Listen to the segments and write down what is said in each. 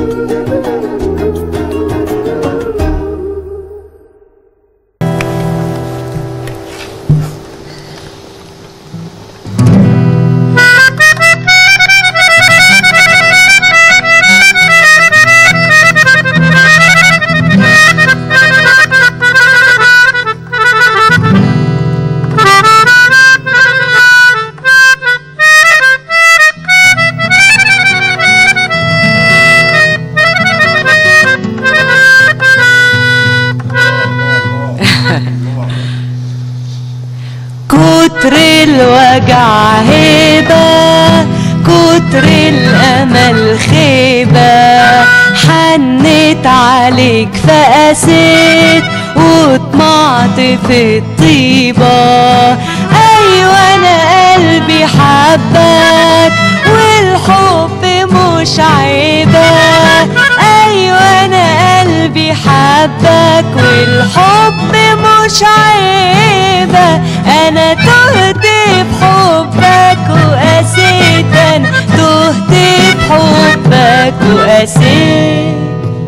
كتر الوجع هبة كتر الأمل خيبة حنت عليك فقست وطمعت في الطيبة أيوة أنا قلبي حبك والحب مش عيبة أيوة أنا قلبي حبك والحب مش عيبة أنا تهت بحبك وقسيت أنا تهت بحبك وقسيت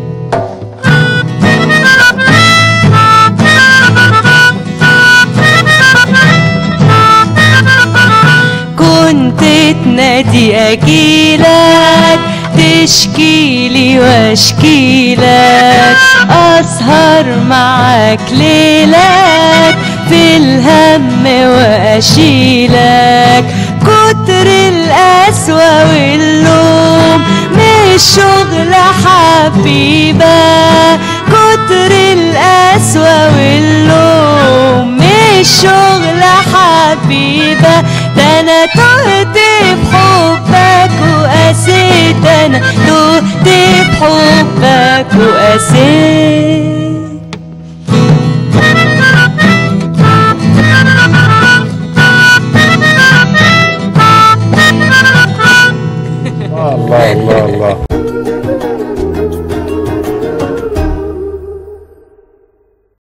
كنت تنادي اجيلك تشكيلي واشكيلك اسهر معاك ليلك في الهم واشيلك كتر القسوة واللوم مش شغل حبيبة كتر القسوة واللوم مش شغل حبيبة ده انا تهت بحبك وقسيت انا تهت بحبك وقسيت الله الله الله